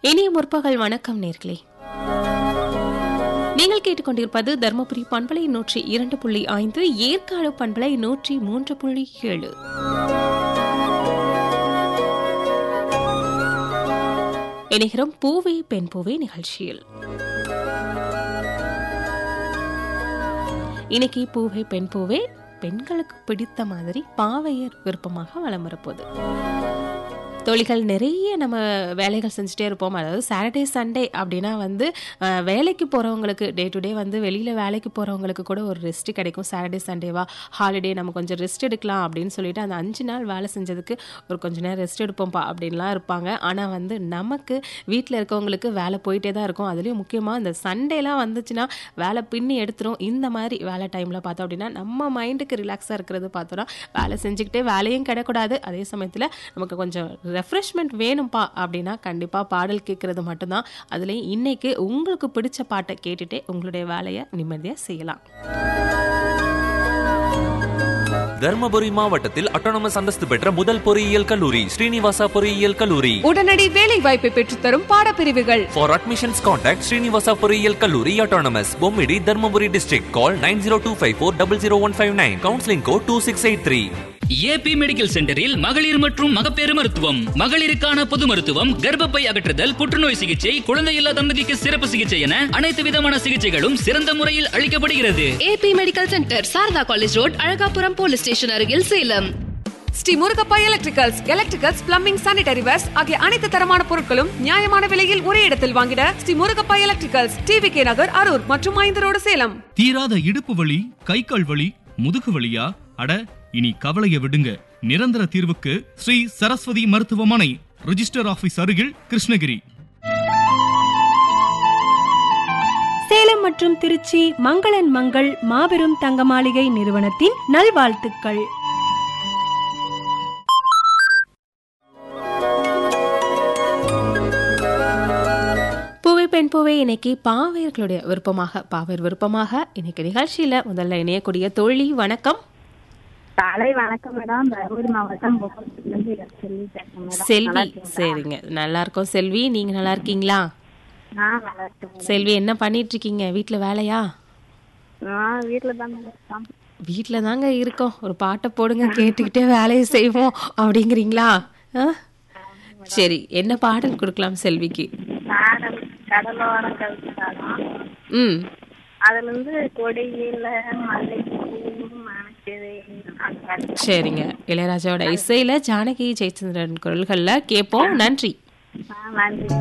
இனிய முற்பகல் வணக்கம் நேர்களே நீங்கள் கேட்டுக்கொண்டிருப்பது தர்மபுரி பண்பலை நூற்றி இரண்டு புள்ளி ஐந்து ஏற்காடு பண்பலை நூற்றி மூன்று புள்ளி ஏழு இணைகிறோம் பூவே பெண் பூவே நிகழ்ச்சியில் இன்னைக்கு பூவே பெண் பூவே பெண்களுக்கு பிடித்த மாதிரி பாவையர் விருப்பமாக வலம் வரப்போகுது தொழில்கள் நிறைய நம்ம வேலைகள் செஞ்சுட்டே இருப்போம் அதாவது சாட்டர்டே சண்டே அப்படின்னா வந்து அஹ், வேலைக்கு போகிறவங்களுக்கு டே டு டே வந்து வெளியில் வேலைக்கு போகிறவங்களுக்கு கூட ஒரு ரெஸ்ட் கிடைக்கும் சாட்டர்டே சண்டேவா ஹாலிடே நம்ம கொஞ்சம் ரெஸ்ட் எடுக்கலாம் அப்படின்னு சொல்லிட்டு அந்த அஞ்சு நாள் வேலை செஞ்சதுக்கு ஒரு கொஞ்ச நேரம் ரெஸ்ட் எடுப்போம்ப்பா அப்படின்லாம் இருப்பாங்க ஆனால் வந்து நமக்கு வீட்டில் இருக்கவங்களுக்கு வேலை போயிட்டே தான் இருக்கும் அதுலேயும் முக்கியமாக இந்த சண்டேலாம் வந்துச்சுன்னா வேலை பின்னி எடுத்துரும் இந்த மாதிரி வேலை டைமில் பார்த்தோம் அப்படின்னா நம்ம மைண்டுக்கு ரிலாக்ஸாக இருக்கிறது பார்த்தோன்னா வேலை செஞ்சுக்கிட்டே வேலையும் கிடக்கூடாது அதே சமயத்தில் நமக்கு கொஞ்சம் ரெஃப்ரெஷ்மெண்ட் வேணும்ப்பா அப்படின்னா கண்டிப்பாக பாடல் கேட்குறது மட்டும்தான் அதுலேயும் இன்னைக்கு உங்களுக்கு பிடிச்ச பாட்டை கேட்டுட்டே உங்களுடைய வேலையை நிம்மதியாக செய்யலாம் தர்மபுரி மாவட்டத்தில் அட்டானமஸ் அந்தஸ்து பெற்ற முதல் பொறியியல் கல்லூரி ஸ்ரீனிவாசா பொறியியல் கல்லூரி உடனடி வேலை வாய்ப்பை பெற்றுத்தரும் பாடப்பிரிவுகள் ஃபார் அட்மிஷன்ஸ் கான்டாக்ட் ஸ்ரீனிவாசா பொறியியல் கல்லூரி autonomous Bommidi Dharmapuri district call nine zero two five four double zero one five nine counselling code two six eight three AB medical சென்டரில் மகளிர் மற்றும் மகப்பேறு மருத்துவம் மகளிருக்கான பொது மருத்துவம் கர்ப்பப்பை அகற்றுதல் புற்றுநோய் சிகிச்சை குழந்தையில்லா தம்பதிக்கு சிறப்பு சிகிச்சை என அனைத்து விதமான சிகிச்சைகளும் சிறந்த முறையில் அளிக்கப்படுகிறது AB medical centre Sarada college road Azhagapuram police station அருகில் Salem Shri Murugappa electricals electricals plumbing sanitary wares ஆகிய அனைத்து தரமான பொருட்களும் நியாயமான விலையில் ஒரே இடத்தில் வாங்கிட Shri Murugappa electricals TV K Nagar Arur மற்றும் ஐந்து ரோடு சேலம் தீராத இடுப்பு வலி கை கால் வலி முதுகு வலியா அட இனி கவலைய விடுங்க நிரந்தர தீர்வுக்கு ஸ்ரீ சரஸ்வதி மருத்துவமனை ரிஜிஸ்டர் ஆபீஸ் அருகில் கிருஷ்ணகிரி சேலம் மற்றும் திருச்சி மங்களன் மங்கள் மாபெரும் தங்க மாளிகை நிறுவனத்தின் நல்வாழ்த்துக்கள் பூவை பெண் பூவை இன்னைக்கு பாவையர்களுடைய விருப்பமாக பாவையர் விருப்பமாக இன்னைக்கு நிகழ்ச்சியில முதல்ல இணையக்கூடிய தோழி வணக்கம் காலை வணக்கம் மேடம் தருமபுரி மாவட்டம் புகழ்ச்சியிலிருந்து செல்வி பேசுறேன் மேடம் செல்வி நல்லா இருக்கீங்களா? சரிங்க நல்லா இருக்கோம் செல்வி நீங்க நல்லா இருக்கீங்களா நான் நல்லா இருக்கேன் மேடம். செல்வி என்ன பண்ணிட்டு இருக்கீங்க வீட்ல வேலையா நான் வீட்டுல தான் மேடம் இருக்கேன். வீட்ல தாங்க இருக்கோம் ஒரு பாட்டை போடுங்க கேட்டுக்கிட்டே வேலையை செய்வோம் அப்படிங்கிறீங்களா ஆ? சரி என்ன பாடல் கொடுக்கலாம் செல்விக்கு காதல் கடலோரம் கவிதாரம் ம் அதுல இருந்து கொடியில மலை மணக்குது அந்த பாட்டு. சரிங்க இளையராஜாவோட இசையில ஜானகி ஜெயச்சந்திரன் குரல்கள்ல கேட்போம் நன்றி ஆ, நன்றி